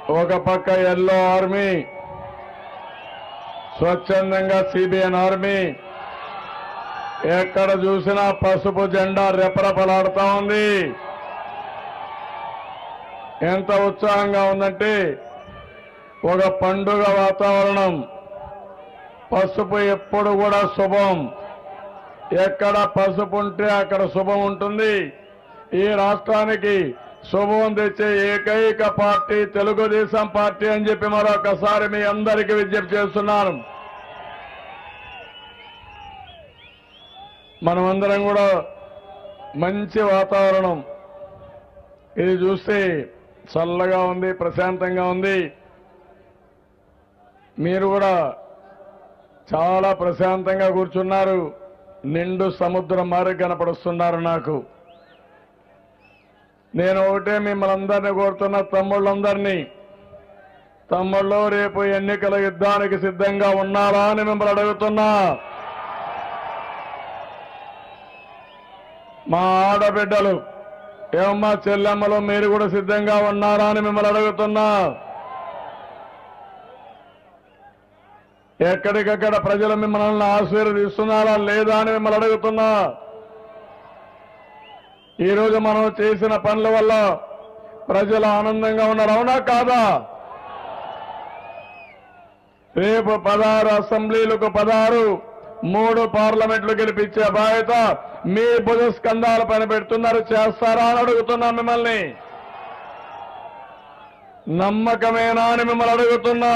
ఒక పక్క yellow army స్వచ్ఛందంగా సిబిఎన్ ఆర్మీ ఎక్కడ చూసినా పసుపు జెండా రెపరెపలాడుతా ఉంది ఎంత ఉత్సాహంగా ఉందంటే ఒక పండుగ వాతావరణం పసుపు ఎప్పుడు కూడా శుభం ఎక్కడ పసుపు ఉంటే అక్కడ శుభం ఉంటుంది ఈ రాష్ట్రానికి శుభం తెచ్చే ఏకైక పార్టీ తెలుగుదేశం పార్టీ అని చెప్పి మరొకసారి మీ అందరికీ విజ్ఞప్తి చేస్తున్నాను మనమందరం కూడా మంచి వాతావరణం ఇది చూస్తే చల్లగా ఉంది ప్రశాంతంగా ఉంది మీరు కూడా చాలా ప్రశాంతంగా కూర్చున్నారు నిండు సముద్రం మారి కనపడుస్తున్నారు నాకు నేను ఒకటే మిమ్మల్ని అందరినీ కోరుతున్న తమ్ముళ్ళందరినీ తమ్ముళ్ళు రేపు ఎన్నికల యుద్ధానికి సిద్ధంగా ఉన్నారా అని మిమ్మల్ని అడుగుతున్నా మా ఆడబిడ్డలు ఏమమ్మా చెల్లెమ్మలు మీరు కూడా సిద్ధంగా ఉన్నారా అని మిమ్మల్ని అడుగుతున్నా ఎక్కడికక్కడ ప్రజలు మిమ్మల్ని ఆశీర్వదిస్తున్నారా లేదా అని మిమ్మల్ని అడుగుతున్నా ఈ రోజు మనం చేసిన పనుల వల్ల ప్రజలు ఆనందంగా ఉన్నారు అవునా కాదా రేపు పదహారు అసెంబ్లీలకు పదహారు మూడు పార్లమెంట్లు గెలిపించే బాధ్యత మీ భుజ స్కంధాల పైన పెడుతున్నారు చేస్తారా అని అడుగుతున్నా మిమ్మల్ని నమ్మకమేనా అని మిమ్మల్ని అడుగుతున్నా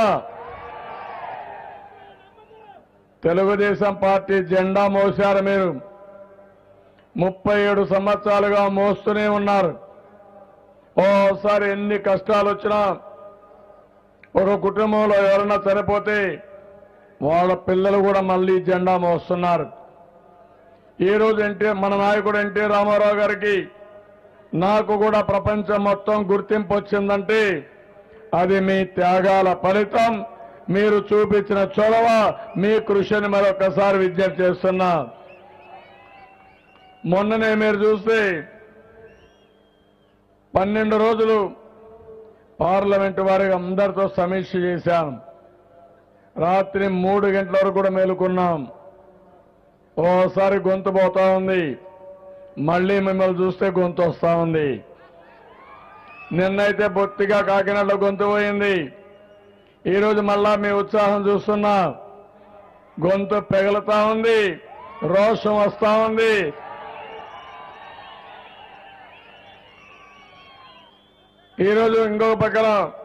తెలుగుదేశం పార్టీ జెండా మోశారు మీరు ముప్పై ఏడు సంవత్సరాలుగా మోస్తూనే ఉన్నారు ఓసారి ఎన్ని కష్టాలు వచ్చినా ఒక కుటుంబంలో ఎవరైనా చనిపోతే వాళ్ళ పిల్లలు కూడా మళ్ళీ జెండా మోస్తున్నారు ఈ రోజు ఎన్టీ మన నాయకుడు ఎన్టీ రామారావు గారికి నాకు కూడా ప్రపంచం మొత్తం గుర్తింపు వచ్చిందంటే అది మీ త్యాగాల ఫలితం మీరు చూపించిన చొరవ మీ కృషిని మరొకసారి విజ్ఞప్తి చేస్తున్నా మొన్ననే మీరు చూస్తే పన్నెండు రోజులు పార్లమెంటు వారికి అందరితో సమీక్ష చేశాం రాత్రి మూడు గంటల వరకు కూడా మేలుకున్నాం ఓసారి గొంతు పోతా ఉంది మళ్ళీ మిమ్మల్ని చూస్తే గొంతు వస్తా ఉంది నిన్నైతే బొత్తిగా కాకినాడలో గొంతు పోయింది ఈరోజు మళ్ళా మీ ఉత్సాహం చూస్తున్నా గొంతు పెగలుతా ఉంది రోషం వస్తా ఉంది ఈరోజు ఇంకొక పక్కన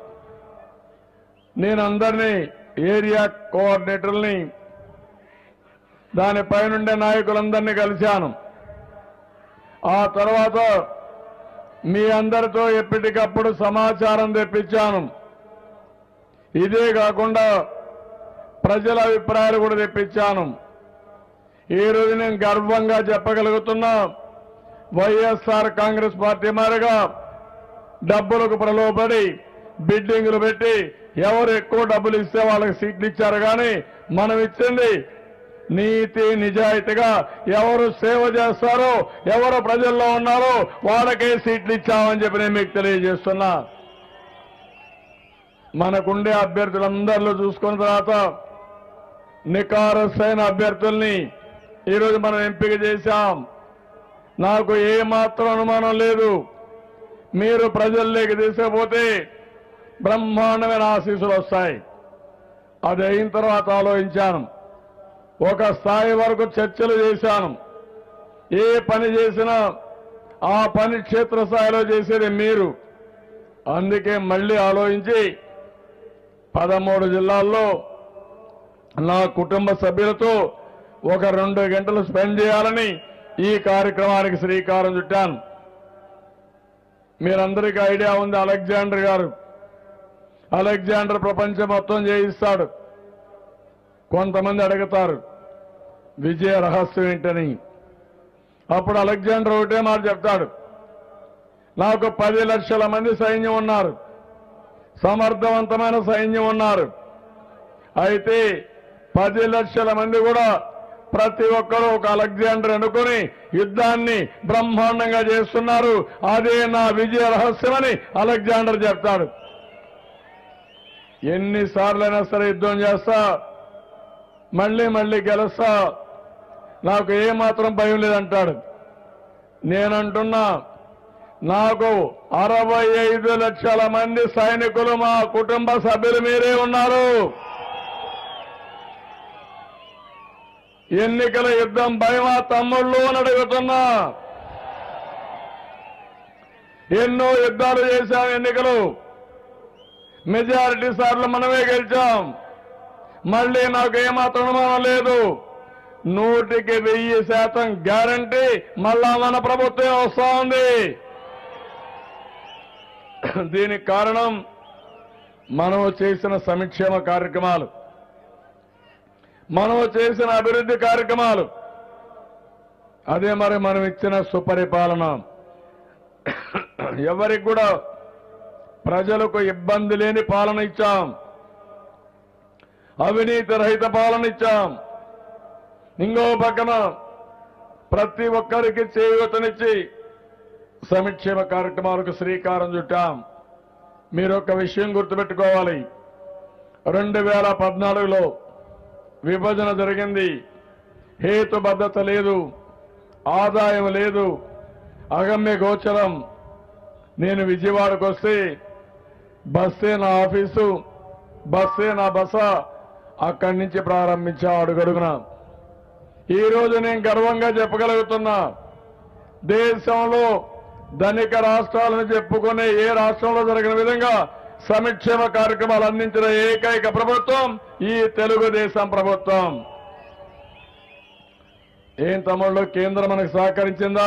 నేను అందరినీ ఏరియా కోఆర్డినేటర్ని దానిపైనుండే నాయకులందరినీ కలిశాను ఆ తర్వాత మీ అందరితో ఎప్పటికప్పుడు సమాచారం తెప్పించాను ఇదే కాకుండా ప్రజల అభిప్రాయాలు కూడా తెప్పించాను ఈ రోజు నేను గర్వంగా చెప్పగలుగుతున్నా వైఎస్ఆర్ కాంగ్రెస్ పార్టీ మారిగా డబ్బులకు ప్రలోభపడి బిడ్డింగులు పెట్టి ఎవరు ఎక్కువ డబ్బులు ఇస్తే వాళ్ళకి సీట్లు ఇచ్చారు కానీ మనం ఇచ్చింది నీతి నిజాయితీగా ఎవరు సేవ చేస్తారో ఎవరు ప్రజల్లో ఉన్నారో వాళ్ళకే సీట్లు ఇచ్చామని చెప్పి నేను మీకు తెలియజేస్తున్నా మనకుండే అభ్యర్థులందరిలో చూసుకున్న తర్వాత నికారసైన అభ్యర్థుల్ని ఈరోజు మనం ఎంపిక చేశాం నాకు ఏ మాత్రం అనుమానం లేదు మీరు ప్రజల్లోకి తీసుకుపోతే బ్రహ్మాండమైన ఆశీస్సులు వస్తాయి అది అయిన తర్వాత ఆలోచించాను ఒక స్థాయి వరకు చర్చలు చేశాను ఏ పని చేసినా ఆ పని క్షేత్రస్థాయిలో చేసేది మీరు అందుకే మళ్ళీ ఆలోచించి పదమూడు జిల్లాల్లో నా కుటుంబ సభ్యులతో ఒక రెండు గంటలు స్పెండ్ చేయాలని ఈ కార్యక్రమానికి శ్రీకారం చుట్టాను మీరందరికీ ఐడియా ఉంది అలెగ్జాండర్ గారు అలెగ్జాండర్ ప్రపంచం మొత్తం చేయిస్తాడు కొంతమంది అడుగుతారు విజయ రహస్యం ఏంటని అప్పుడు అలెగ్జాండర్ ఒకటే మాట చెప్తాడు నాకు పది లక్షల మంది సైన్యం ఉన్నారు సమర్థవంతమైన సైన్యం ఉన్నారు అయితే పది లక్షల మంది కూడా ప్రతి ఒక్కరూ ఒక అలెగ్జాండర్ అనుకుని యుద్ధాన్ని బ్రహ్మాండంగా చేస్తున్నారు అదే నా విజయ రహస్యమని అలెగ్జాండర్ చెప్తాడు ఎన్నిసార్లైనా సరే యుద్ధం చేస్తా మళ్ళీ మళ్ళీ గెలుస్తా నాకు ఏ మాత్రం భయం లేదంటాడు నేనంటున్నా నాకు అరవై ఐదు లక్షల మంది సైనికులు మా కుటుంబ సభ్యులు మీరే ఉన్నారు ఎన్నికల యుద్ధం భయమా తమ్ముళ్ళు అని అడుగుతున్నా ఎన్నో యుద్ధాలు చేశాం ఎన్నికలు మెజారిటీ సార్లు మనమే గెలిచాం మళ్ళీ నాకు ఏమాత్రం అనుమానం లేదు నూటికి వెయ్యి శాతం గ్యారంటీ మళ్ళా మన ప్రభుత్వం వస్తా ఉంది దీనికి కారణం మనం చేసిన సంక్షేమ కార్యక్రమాలు మనం చేసిన అభివృద్ధి కార్యక్రమాలు అదే మరి మనం ఇచ్చిన సుపరిపాలన ఎవరికి కూడా ప్రజలకు ఇబ్బంది లేని పాలన ఇచ్చాం అవినీతి రహిత పాలన ఇచ్చాం ఇంకో పక్కన ప్రతి ఒక్కరికి చేయూతనిచ్చి సంక్షేమ కార్యక్రమాలకు శ్రీకారం చుట్టాం మీరు ఒక విషయం గుర్తుపెట్టుకోవాలి రెండు వేల పద్నాలుగులో విభజన జరిగింది హేతుబద్ధత లేదు ఆదాయం లేదు అగమ్య గోచరం నేను విజయవాడకు వస్తే బస్సే నా ఆఫీసు బస్సే నా బస అక్కడి నుంచి ప్రారంభించా అడుగడుగున ఈ రోజు నేను గర్వంగా చెప్పగలుగుతున్నా దేశంలో ధనిక రాష్ట్రాలను చెప్పుకునే ఏ రాష్ట్రంలో జరిగిన విధంగా సంక్షేమ కార్యక్రమాలు అందించిన ఏకైక ప్రభుత్వం ఈ తెలుగుదేశం ప్రభుత్వం ఏం తమ్ముళ్ళు కేంద్రం మనకు సహకరించిందా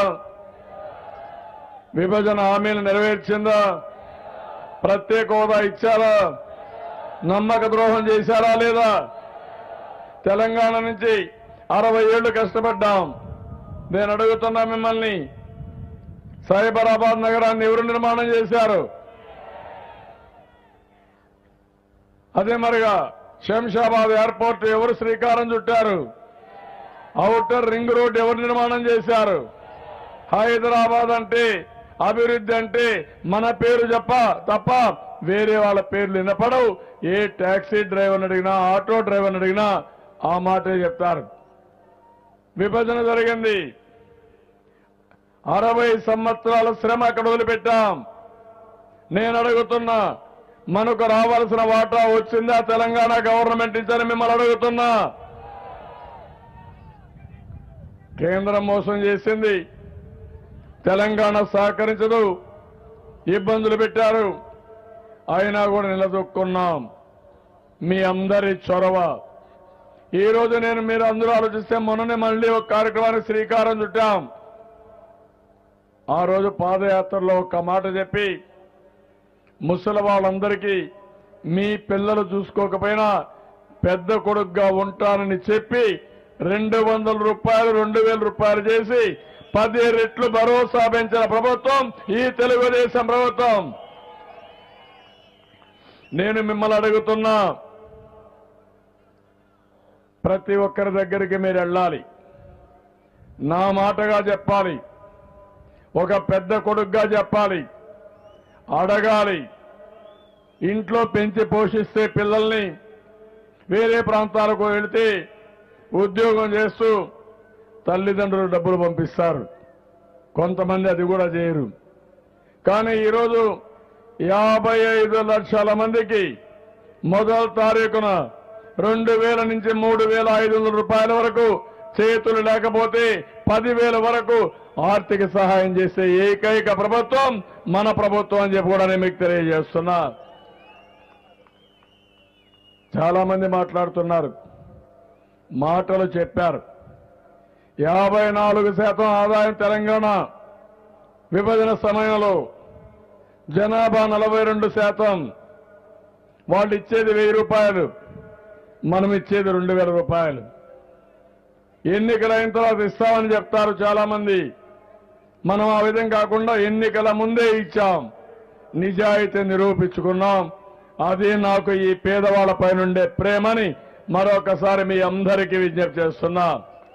విభజన హామీలు నెరవేర్చిందా ప్రత్యేక హోదా ఇచ్చారా నమ్మక ద్రోహం చేశారా లేదా తెలంగాణ నుంచి అరవై ఏళ్లు కష్టపడ్డాం నేను అడుగుతున్నా మిమ్మల్ని సైబరాబాద్ నగరాన్ని ఎవరు నిర్మాణం చేశారు అదే మరిగా శంషాబాద్ ఎయిర్పోర్ట్ ఎవరు శ్రీకారం చుట్టారు ఔటర్ రింగ్ రోడ్ ఎవరు నిర్మాణం చేశారు హైదరాబాద్ అంటే అభివృద్ధి అంటే మన పేరు చెప్ప తప్ప వేరే వాళ్ళ పేర్లు వినపడవు ఏ టాక్సీ డ్రైవర్ని అడిగినా ఆటో డ్రైవర్ని అడిగినా ఆ మాటే చెప్తారు విభజన జరిగింది అరవై సంవత్సరాల శ్రమ అక్కడ వదిలిపెట్టాం నేను అడుగుతున్నా మనకు రావాల్సిన వాటా వచ్చిందా తెలంగాణ గవర్నమెంట్ ఇచ్చని మిమ్మల్ని అడుగుతున్నా కేంద్రం మోసం చేసింది తెలంగాణ సహకరించదు ఇబ్బందులు పెట్టారు అయినా కూడా నిలదొక్కున్నాం మీ అందరి చొరవ ఈ రోజు నేను మీరు అందరూ ఆలోచిస్తే మొన్ననే మళ్ళీ ఒక కార్యక్రమానికి శ్రీకారం చుట్టాం ఆ రోజు పాదయాత్రలో ఒక మాట చెప్పి ముసలి వాళ్ళందరికీ మీ పిల్లలు చూసుకోకపోయినా పెద్ద కొడుకుగా ఉంటానని చెప్పి రెండు వందల రూపాయలు రెండు వేల రూపాయలు చేసి పది రెట్లు భరోసా పెంచిన ప్రభుత్వం ఈ తెలుగుదేశం ప్రభుత్వం నేను మిమ్మల్ని అడుగుతున్నా ప్రతి ఒక్కరి దగ్గరికి మీరు వెళ్ళాలి నా మాటగా చెప్పాలి ఒక పెద్ద కొడుకుగా చెప్పాలి అడగాలి ఇంట్లో పెంచి పోషిస్తే పిల్లల్ని వేరే ప్రాంతాలకు వెళితే ఉద్యోగం చేస్తూ తల్లిదండ్రులు డబ్బులు పంపిస్తారు కొంతమంది అది కూడా చేయరు కానీ ఈరోజు యాభై ఐదు లక్షల మందికి మొదటి తారీఖున రెండు వేల నుంచి మూడు వేల ఐదు వందల రూపాయల వరకు చేతులు లేకపోతే పదివేల వరకు ఆర్థిక సహాయం చేసే ఏకైక ప్రభుత్వం మన ప్రభుత్వం అని చెప్పి కూడా నేను మీకు తెలియజేస్తున్నా చాలా మంది మాట్లాడుతున్నారు మాటలు చెప్పారు యాభై నాలుగు శాతం ఆదాయం తెలంగాణ విభజన సమయంలో జనాభా నలభై రెండు శాతం వాళ్ళు ఇచ్చేది వెయ్యి రూపాయలు మనం ఇచ్చేది రెండు వేల రూపాయలు ఎన్నికలైన తర్వాత ఇస్తామని చెప్తారు చాలా మంది మనం ఆ విధంగా కాకుండా ఎన్నికల ముందే ఇచ్చాం నిజాయితీ నిరూపించుకున్నాం అది నాకు ఈ పేదవాళ్లపై నుండే ప్రేమని మరొకసారి మీ అందరికీ విజ్ఞప్తి చేస్తున్నా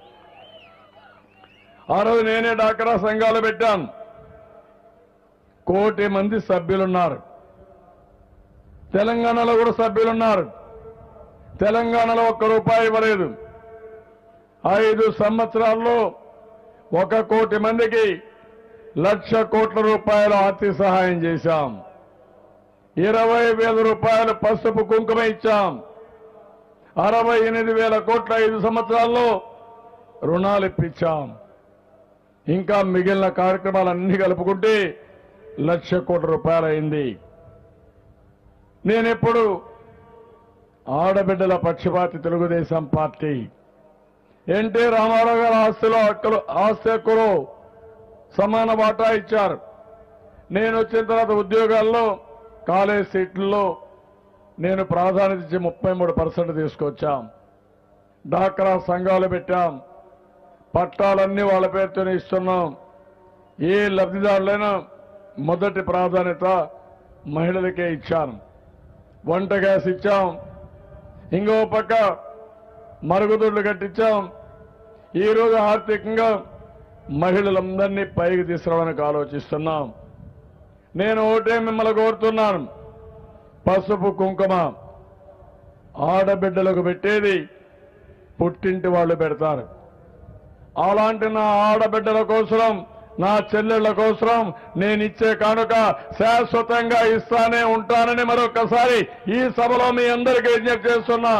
ఆ రోజు నేనే డాక్రా సంఘాలు పెట్టాను కోటి మంది సభ్యులున్నారు తెలంగాణలో కూడా సభ్యులున్నారు తెలంగాణలో ఒక్క రూపాయి ఇవ్వలేదు ఐదు సంవత్సరాల్లో ఒక కోటి మందికి లక్ష కోట్ల రూపాయల ఆర్థిక సహాయం చేశాం ఇరవై వేల రూపాయలు పసుపు కుంకుమ ఇచ్చాం అరవై ఎనిమిది వేల కోట్ల ఐదు సంవత్సరాల్లో రుణాలు ఇప్పించాం ఇంకా మిగిలిన కార్యక్రమాలన్నీ కలుపుకుంటే లక్ష కోట్ల రూపాయలు అయింది నేనెప్పుడు ఆడబిడ్డల పక్షపాతి తెలుగుదేశం పార్టీ ఎన్టీ రామారావు గారి ఆస్తిలో హక్కులు ఆస్తి హక్కులు సమాన వాటా ఇచ్చారు నేను వచ్చిన తర్వాత ఉద్యోగాల్లో కాలేజ్ సీట్లలో నేను ప్రాధాన్యత ఇచ్చి ముప్పై మూడు పర్సెంట్ తీసుకొచ్చాం డాక్రా సంఘాలు పెట్టాం పట్టాలన్నీ వాళ్ళ పేరుతోనే ఇస్తున్నాం ఏ లబ్ధిదారులైనా మొదటి ప్రాధాన్యత మహిళలకే ఇచ్చాను వంట గ్యాస్ ఇచ్చాం ఇంకో పక్క మరుగుదొడ్లు కట్టించాం ఈరోజు ఆర్థికంగా మహిళలందరినీ పైకి తీసుకురావడానికి ఆలోచిస్తున్నాం నేను ఒకటే మిమ్మల్ని కోరుతున్నాను పసుపు కుంకుమ ఆడబిడ్డలకు పెట్టేది పుట్టింటి వాళ్ళు పెడతారు అలాంటి నా ఆడబిడ్డల కోసం నా చెల్లెళ్ల కోసం నేను ఇచ్చే కానుక శాశ్వతంగా ఇస్తానే ఉంటానని మరొకసారి ఈ సభలో మీ అందరికీ విజ్ఞప్తి చేస్తున్నా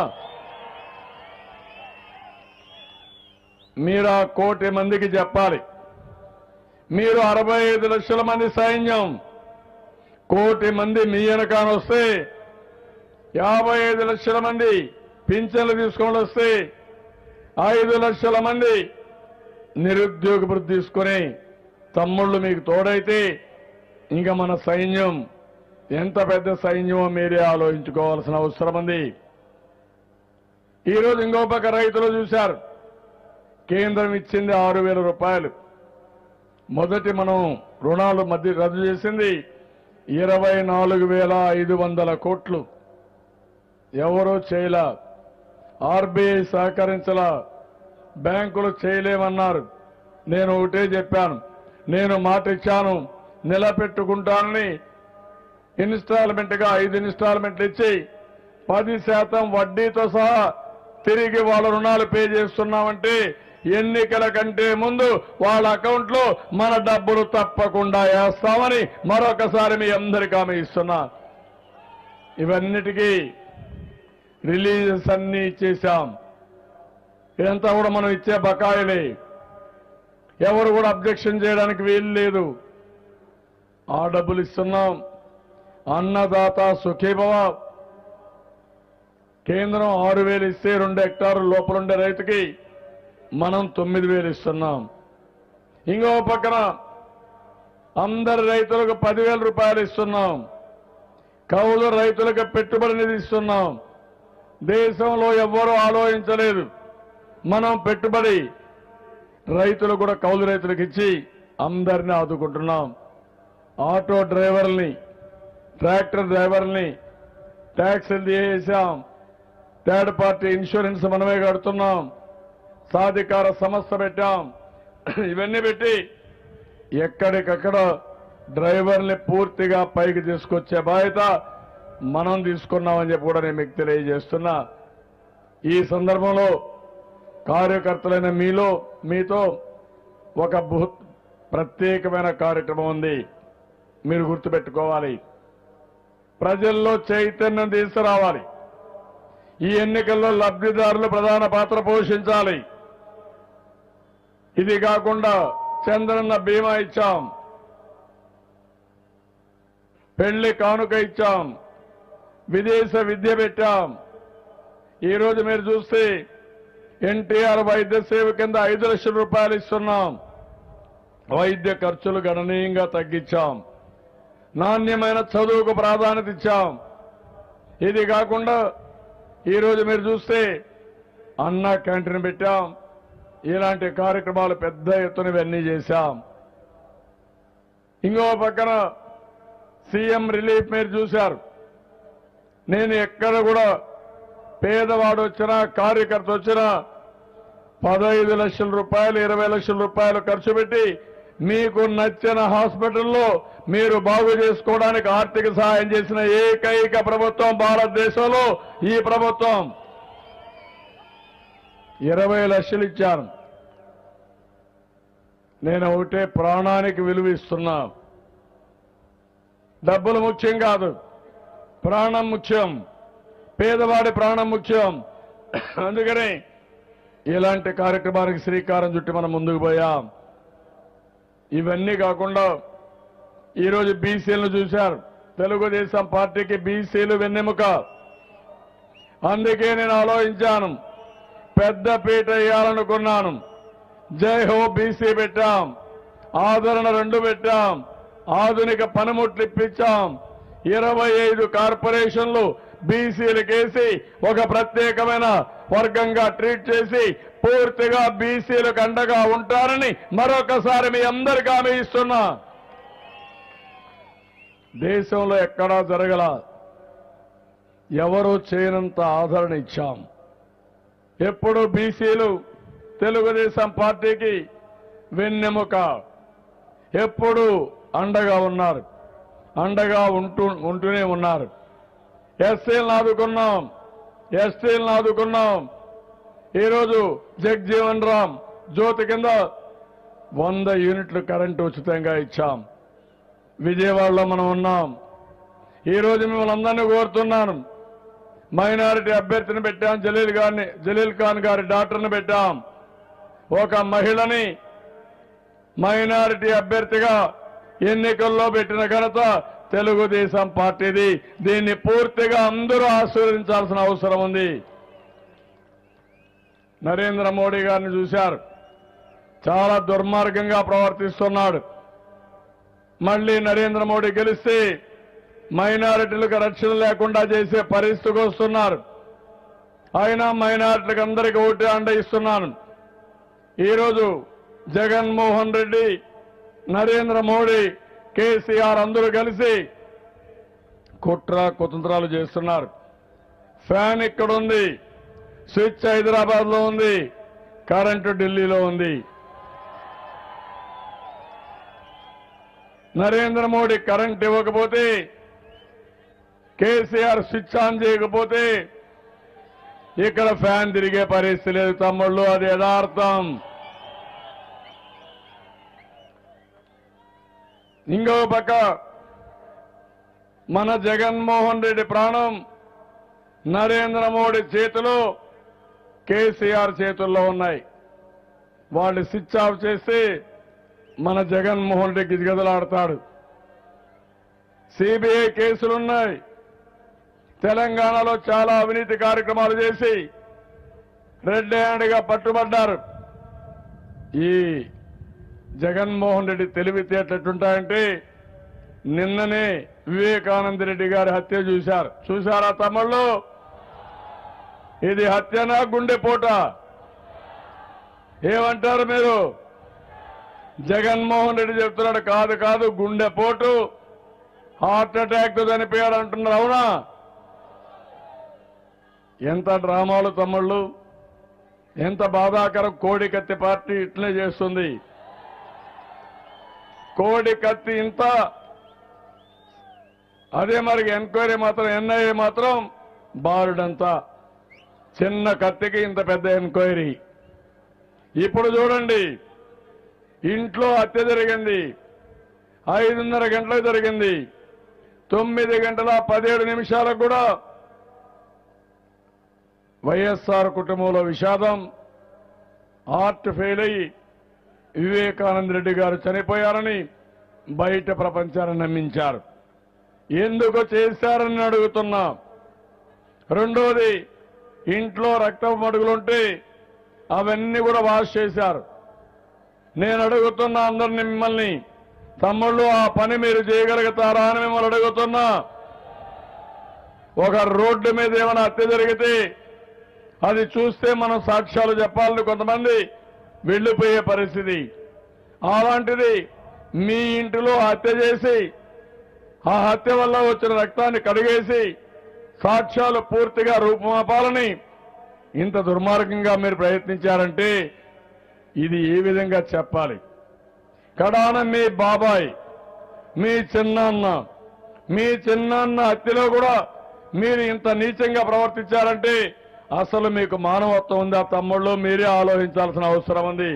మీరు ఆ కోటి మందికి చెప్పాలి మీరు అరవై ఐదు లక్షల మంది సైన్యం కోటి మంది మీ వెనకాన వస్తే యాభై ఐదు లక్షల మంది పింఛన్లు తీసుకొని వస్తే ఐదు లక్షల మంది నిరుద్యోగ వృద్ధి తీసుకొని తమ్ముళ్ళు మీకు తోడైతే ఇంకా మన సైన్యం ఎంత పెద్ద సైన్యమో మీరే ఆలోచించుకోవాల్సిన అవసరం ఉంది ఈరోజు ఇంకో పక్క రైతులు చూశారు కేంద్రం ఇచ్చింది ఆరు వేల రూపాయలు మొదటి మనం రుణాలు మధ్య రద్దు చేసింది ఇరవై నాలుగు వేల ఐదు వందల కోట్లు ఎవరూ చేయలా ఆర్బీఐ సహకరించలా బ్యాంకులు చేయలేమన్నారు నేను ఒకటే చెప్పాను నేను మాట ఇచ్చాను నిలబెట్టుకుంటానని ఇన్స్టాల్మెంట్ గా ఐదు ఇన్స్టాల్మెంట్లు ఇచ్చి పది శాతం వడ్డీతో సహా తిరిగి వాళ్ళ రుణాలు పే చేస్తున్నామంటే ఎన్నికల కంటే ముందు వాళ్ళ అకౌంట్ లో మన డబ్బులు తప్పకుండా వేస్తామని మరొకసారి మీ అందరికీ హామీ ఇస్తున్నా ఇవన్నిటికీ రిలీజెస్ అన్ని ఇచ్చేశాం ఇదంతా కూడా మనం ఇచ్చే బకాయిలే ఎవరు కూడా అబ్జెక్షన్ చేయడానికి వీలు లేదు ఆ డబ్బులు ఇస్తున్నాం అన్నదాత సుఖీభవ కేంద్రం ఆరు వేలు ఇస్తే రెండు హెక్టారుల లోపలుండే రైతుకి మనం తొమ్మిది వేలు ఇస్తున్నాం ఇంకో పక్కన అందరి రైతులకు పదివేల రూపాయలు ఇస్తున్నాం కౌలు రైతులకు పెట్టుబడి నిధి ఇస్తున్నాం దేశంలో ఎవ్వరూ ఆలోచించలేదు మనం పెట్టుబడి రైతులు కూడా కౌలు రైతులకు ఇచ్చి అందరినీ ఆదుకుంటున్నాం ఆటో డ్రైవర్ని ట్రాక్టర్ డ్రైవర్ని ట్యాక్సులు తీసేసాం థర్డ్ పార్టీ ఇన్సూరెన్స్ మనమే కడుతున్నాం సాధికార సంస్థ పెట్టాం ఇవన్నీ పెట్టి ఎక్కడికక్కడ డ్రైవర్ని పూర్తిగా పైకి తీసుకొచ్చే బాధ్యత మనం తీసుకున్నామని చెప్పి కూడా నేను మీకు తెలియజేస్తున్నా ఈ సందర్భంలో కార్యకర్తలైన మీలో మీతో ఒక బృహ ప్రత్యేకమైన కార్యక్రమం ఉంది మీరు గుర్తుపెట్టుకోవాలి ప్రజల్లో చైతన్యం తీసుకురావాలి ఈ ఎన్నికల్లో లబ్ధిదారులు ప్రధాన పాత్ర పోషించాలి ఇది కాకుండా చంద్రన్న బీమా ఇచ్చాం పెళ్లి కానుక ఇచ్చాం విదేశ విద్య పెట్టాం ఈ రోజు మీరు చూస్తే ఎన్టీఆర్ వైద్య సేవ కింద ఐదు లక్షల రూపాయలు ఇస్తున్నాం వైద్య ఖర్చులు గణనీయంగా తగ్గించాం నాణ్యమైన చదువుకు ప్రాధాన్యత ఇచ్చాం ఇది కాకుండా ఈ రోజు మీరు చూస్తే అన్న క్యాంటీన్ పెట్టాం ఇలాంటి కార్యక్రమాలు పెద్ద ఎత్తున ఇవన్నీ చేశాం ఇంకో పక్కన సీఎం రిలీఫ్ మీరు చూశారు నేను ఎక్కడ కూడా పేదవాడు వచ్చినా కార్యకర్త వచ్చినా పదహైదు లక్షల రూపాయలు ఇరవై లక్షల రూపాయలు ఖర్చు పెట్టి మీకు నచ్చిన హాస్పిటల్లో మీరు బాగు చేసుకోవడానికి ఆర్థిక సహాయం చేసిన ఏకైక ప్రభుత్వం భారతదేశంలో ఈ ప్రభుత్వం ఇరవై లక్షలు ఇచ్చాను నేను ఒకటే ప్రాణానికి విలువ ఇస్తున్నా డబ్బులు ముఖ్యం కాదు ప్రాణం ముఖ్యం పేదవాడి ప్రాణం ముఖ్యం అందుకని ఇలాంటి కార్యక్రమానికి శ్రీకారం చుట్టి మనం ముందుకు పోయాం ఇవన్నీ కాకుండా ఈరోజు బీసీలను చూశారు తెలుగుదేశం పార్టీకి బీసీలు వెన్నెముక అందుకే నేను ఆలోచించాను పెద్ద పీట వేయాలనుకున్నాను జై హో బీసీ పెట్టాం ఆదరణ రెండు పెట్టాం ఆధునిక పనిముట్లు ఇప్పించాం ఇరవై ఐదు కార్పొరేషన్లు బీసీలకేసి ఒక ప్రత్యేకమైన వర్గంగా ట్రీట్ చేసి పూర్తిగా బీసీలకు అండగా ఉంటారని మరొకసారి మీ అందరికీ హామీ ఇస్తున్నా దేశంలో ఎక్కడా జరగల ఎవరూ చేయనంత ఆదరణ ఇచ్చాం ఎప్పుడు బీసీలు తెలుగుదేశం పార్టీకి వెన్నెముక ఎప్పుడు అండగా ఉన్నారు అండగా ఉంటూ ఉంటూనే ఉన్నారు ఎస్సీలను ఆదుకున్నాం ఎస్టీలను ఆదుకున్నాం ఈరోజు జగ్జీవన్ రామ్ జ్యోతి కింద వంద యూనిట్లు కరెంటు ఉచితంగా ఇచ్చాం విజయవాడలో మనం ఉన్నాం ఈరోజు మిమ్మల్ని అందరినీ కోరుతున్నాను మైనారిటీ అభ్యర్థిని పెట్టాం జలీల్ గారిని జలీల్ ఖాన్ గారి డాక్టర్ని పెట్టాం ఒక మహిళని మైనారిటీ అభ్యర్థిగా ఎన్నికల్లో పెట్టిన ఘనత తెలుగుదేశం పార్టీది దీన్ని పూర్తిగా అందరూ ఆశీర్వదించాల్సిన అవసరం ఉంది నరేంద్ర మోడీ గారిని చూశారు చాలా దుర్మార్గంగా ప్రవర్తిస్తున్నాడు మళ్ళీ నరేంద్ర మోడీ గెలిస్తే మైనారిటీలకు రక్షణ లేకుండా చేసే పరిస్థితికి వస్తున్నారు అయినా మైనారిటీలకు అందరికీ ఓటు అండ ఇస్తున్నాను ఈరోజు జగన్మోహన్ రెడ్డి నరేంద్ర మోడీ కేసీఆర్ అందరూ కలిసి కుట్ర కుతంత్రాలు చేస్తున్నారు ఫ్యాన్ ఇక్కడ ఉంది స్విచ్ హైదరాబాద్ లో ఉంది కరెంటు ఢిల్లీలో ఉంది నరేంద్ర మోడీ కరెంట్ ఇవ్వకపోతే కేసీఆర్ స్విచ్ ఆన్ చేయకపోతే ఇక్కడ ఫ్యాన్ తిరిగే పరిస్థితి లేదు తమ్ముళ్ళు అది యథార్థం ఇంకో పక్క మన జగన్మోహన్ రెడ్డి ప్రాణం నరేంద్ర మోడీ చేతిలో కేసీఆర్ చేతుల్లో ఉన్నాయి వాళ్ళు స్విచ్ ఆఫ్ చేస్తే మన జగన్మోహన్ రెడ్డి గిజగదలాడతాడు సిబిఐ కేసులున్నాయి తెలంగాణలో చాలా అవినీతి కార్యక్రమాలు చేసి రెడ్ హ్యాండ్గా పట్టుబడ్డారు ఈ జగన్మోహన్ రెడ్డి తెలివితేటట్టుంటాయంటే నిన్ననే వివేకానంద రెడ్డి గారి హత్య చూశారు చూశారా తమ్ముళ్ళు ఇది హత్యనా గుండెపోట ఏమంటారు మీరు జగన్మోహన్ రెడ్డి చెప్తున్నాడు కాదు కాదు గుండెపోటు హార్ట్ అటాక్ తో చనిపోయాడు అంటున్నారు అవునా ఎంత డ్రామాలు తమ్ముళ్ళు ఎంత బాధాకరం కోడి కత్తి పార్టీ ఇట్లే చేస్తుంది కోడి కత్తి ఇంత అదే మరి ఎంక్వైరీ మాత్రం ఎన్ఐఏ మాత్రం బారుడంతా చిన్న కత్తికి ఇంత పెద్ద ఎంక్వైరీ ఇప్పుడు చూడండి ఇంట్లో హత్య జరిగింది ఐదున్నర గంటలకు జరిగింది తొమ్మిది గంటల పదిహేడు నిమిషాలకు కూడా వైఎస్ఆర్ కుటుంబంలో విషాదం హార్ట్ ఫెయిల్ అయ్యి వివేకానంద రెడ్డి గారు చనిపోయారని బయట ప్రపంచాన్ని నమ్మించారు ఎందుకు చేశారని అడుగుతున్నా రెండోది ఇంట్లో రక్తం మడుగులుంటే అవన్నీ కూడా వాష్ చేశారు నేను అడుగుతున్నా అందరిని మిమ్మల్ని తమ్ముళ్ళు ఆ పని మీరు చేయగలుగుతారా అని మిమ్మల్ని అడుగుతున్నా ఒక రోడ్డు మీద ఏమైనా హత్య జరిగితే అది చూస్తే మనం సాక్ష్యాలు చెప్పాలని కొంతమంది వెళ్లిపోయే పరిస్థితి అలాంటిది మీ ఇంటిలో హత్య చేసి ఆ హత్య వల్ల వచ్చిన రక్తాన్ని కడిగేసి సాక్ష్యాలు పూర్తిగా రూపుమాపాలని ఇంత దుర్మార్గంగా మీరు ప్రయత్నించారంటే ఇది ఏ విధంగా చెప్పాలి కడాన మీ బాబాయ్ మీ చిన్నాన్న మీ చిన్నాన్న హత్యలో కూడా మీరు ఇంత నీచంగా ప్రవర్తించారంటే అసలు మీకు మానవత్వం ఉందా తమ్ముళ్ళు మీరే ఆలోచించాల్సిన అవసరం ఉంది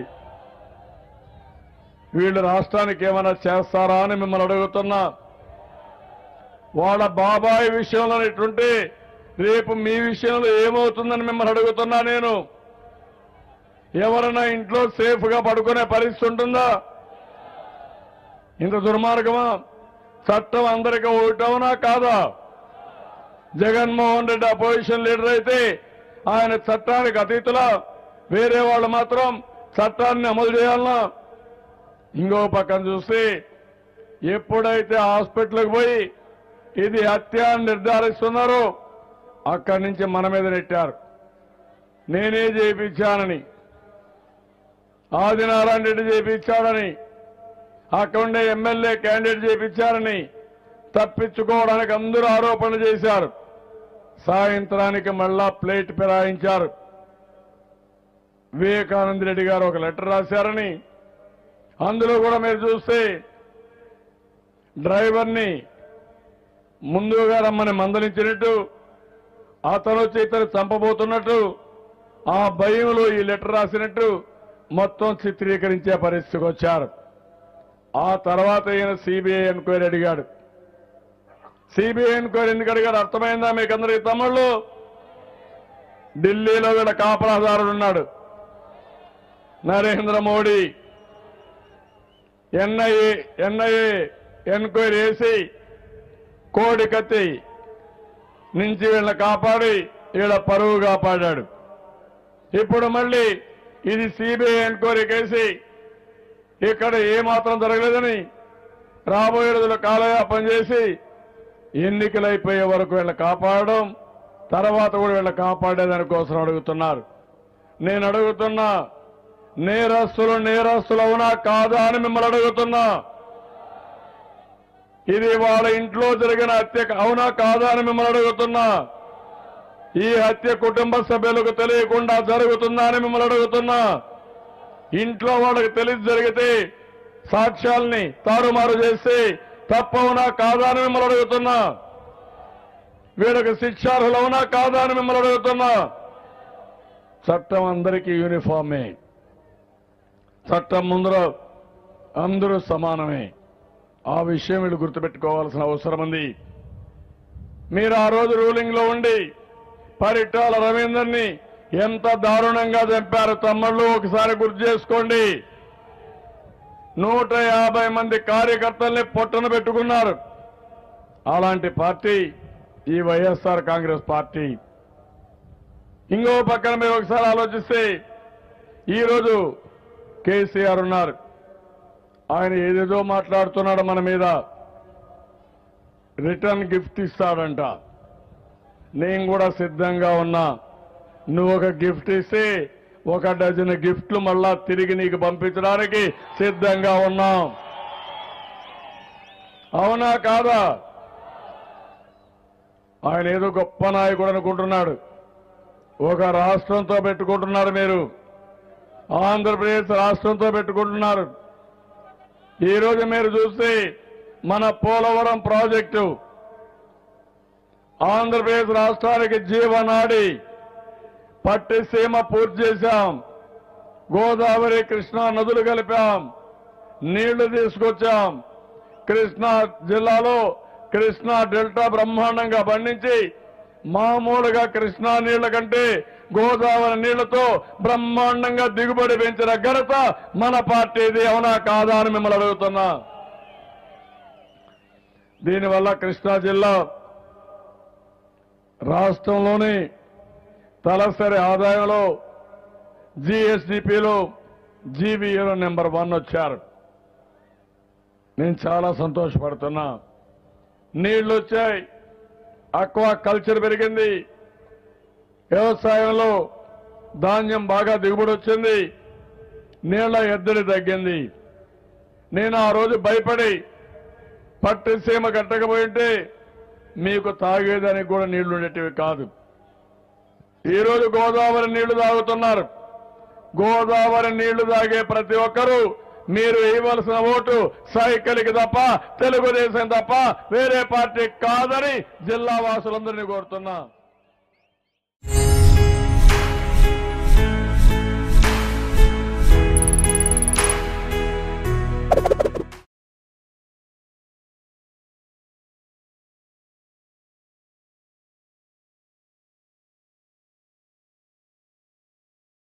వీళ్ళు రాష్ట్రానికి ఏమైనా చేస్తారా అని మిమ్మల్ని అడుగుతున్నా వాళ్ళ బాబాయ్ విషయంలో ఇట్లుంటే రేపు మీ విషయంలో ఏమవుతుందని మిమ్మల్ని అడుగుతున్నా నేను ఎవరైనా ఇంట్లో సేఫ్ గా పడుకునే పరిస్థితి ఉంటుందా ఇంత దుర్మార్గమా చట్టం అందరికీ ఒకటవునా కాదా జగన్మోహన్ రెడ్డి అపోజిషన్ లీడర్ అయితే ఆయన చట్టానికి అతీతులా వేరే వాళ్ళు మాత్రం చట్టాన్ని అమలు చేయాలన్నా ఇంకో పక్కన చూస్తే ఎప్పుడైతే హాస్పిటల్కి పోయి ఇది హత్య అని నిర్ధారిస్తున్నారో అక్కడి నుంచి మన మీద నెట్టారు నేనే చేయించానని ఆదినారాయణ రెడ్డి చేయించాడని అక్కడుండే ఎమ్మెల్యే క్యాండిడేట్ చేయించారని తప్పించుకోవడానికి అందరూ ఆరోపణలు చేశారు సాయంత్రానికి మళ్ళా ప్లేట్ ఫిరాయించారు వివేకానంద రెడ్డి గారు ఒక లెటర్ రాశారని అందులో కూడా మీరు చూస్తే డ్రైవర్ని ముందుగా రమ్మని మందలించినట్టు అతను వచ్చి ఇతను చంపబోతున్నట్టు ఆ భయంలో ఈ లెటర్ రాసినట్టు మొత్తం చిత్రీకరించే పరిస్థితికి వచ్చారు ఆ తర్వాత ఈయన సిబిఐ ఎంక్వైరీ అడిగాడు సిబిఐ ఎంక్వైరీ ఎందుకు అడిగాడు అర్థమైందా మీకు అందరికీ తమ్ముళ్ళు ఢిల్లీలో వీళ్ళ కాపలాదారుడు ఉన్నాడు Narendra Modi NIA NIA enquiry వేసి కోడి కత్తి నుంచి వీళ్ళని కాపాడి వీళ్ళ పరువు కాపాడాడు ఇప్పుడు మళ్ళీ ఇది సిబిఐ ఎంక్వైరీ కేసి ఇక్కడ ఏమాత్రం జరగలేదని రాబోయే రోజుల్లో కాలయాపన చేసి ఎన్నికలు అయిపోయే వరకు వీళ్ళని కాపాడడం తర్వాత కూడా వీళ్ళని కాపాడేదాని కోసం అడుగుతున్నారు నేను అడుగుతున్నా నేరస్తులు నేరస్తులు అవునా కాదా అని మిమ్మల్ని అడుగుతున్నా ఇది వాళ్ళ ఇంట్లో జరిగిన హత్య అవునా కాదా అని మిమ్మల్ని అడుగుతున్నా ఈ హత్య కుటుంబ సభ్యులకు తెలియకుండా జరుగుతుందా అని మిమ్మల్ని అడుగుతున్నా ఇంట్లో వాళ్ళకి తెలిసి జరిగితే సాక్ష్యాల్ని తారుమారు చేసి తప్పవునా కాదా అని మిమ్మల్ని అడుగుతున్నా వీళ్ళకి శిక్షార్హులవునా కాదా అని మిమ్మల్ని అడుగుతున్నా చట్టం అందరికీ యూనిఫామే చట్టం ముందర అందరూ సమానమే ఆ విషయం వీళ్ళు గుర్తుపెట్టుకోవాల్సిన అవసరం ఉంది మీరు ఆ రోజు రూలింగ్ లో ఉండి పరిటాల రవీందర్ని ఎంత దారుణంగా చంపారు తమ్ముళ్ళు ఒకసారి గుర్తు చేసుకోండి నూట యాభై మంది కార్యకర్తల్ని పొట్టన పెట్టుకున్నారు అలాంటి పార్టీ ఈ వైఎస్ఆర్ కాంగ్రెస్ పార్టీ ఇంకో పక్కన మీరు ఒకసారి ఆలోచిస్తే ఈరోజు కేసీఆర్ ఉన్నారు ఆయన ఏదేదో మాట్లాడుతున్నాడు మన మీద రిటర్న్ గిఫ్ట్ ఇస్తాడంట నేను కూడా సిద్ధంగా ఉన్నా నువ్వు ఒక గిఫ్ట్ ఇస్తే ఒక డజన్ గిఫ్ట్లు మళ్ళా తిరిగి నీకు పంపించడానికి సిద్ధంగా ఉన్నాం అవునా కాదా ఆయన ఏదో గొప్ప నాయకుడు అనుకుంటున్నాడు ఒక రాష్ట్రంతో పెట్టుకుంటున్నారు మీరు ఆంధ్రప్రదేశ్ రాష్ట్రంతో పెట్టుకుంటున్నారు ఈ రోజు మీరు చూస్తే మన పోలవరం ప్రాజెక్టు ఆంధ్రప్రదేశ్ రాష్ట్రానికి జీవనాడి పట్టిసీమ పూర్తి చేశాం గోదావరి కృష్ణా నదులు కలిపాం నీళ్లు తీసుకొచ్చాం కృష్ణా జిల్లాలో కృష్ణా డెల్టా బ్రహ్మాండంగా పండించి మామూలుగా కృష్ణా నీళ్ల కంటే గోదావరి నీళ్లతో బ్రహ్మాండంగా దిగుబడి పెంచిన ఘనత మన పార్టీది అవునా కాదా అని మిమ్మల్ని అడుగుతున్నా దీనివల్ల కృష్ణా జిల్లా రాష్ట్రంలోని తలసరి ఆదాయంలో జీఎస్డిపిలో జీబీఏలో నెంబర్ వన్ వచ్చారు నేను చాలా సంతోషపడుతున్నా నీళ్లు వచ్చాయి అక్వా కల్చర్ పెరిగింది వ్యవసాయంలో ధాన్యం బాగా దిగుబడి వచ్చింది నీళ్ల ఎద్దడి తగ్గింది నేను ఆ రోజు భయపడి పట్టిసీమ కట్టకపోయింటే మీకు తాగేదానికి కూడా నీళ్లు ఉండేటివి కాదు ఈ రోజు గోదావరి నీళ్లు తాగుతున్నారు గోదావరి నీళ్లు తాగే ప్రతి ఒక్కరూ మీరు వేయవలసిన ఓటు సైకిల్కి తప్ప తెలుగుదేశం తప్ప వేరే పార్టీ కాదని జిల్లా వాసులందరినీ కోరుతున్నా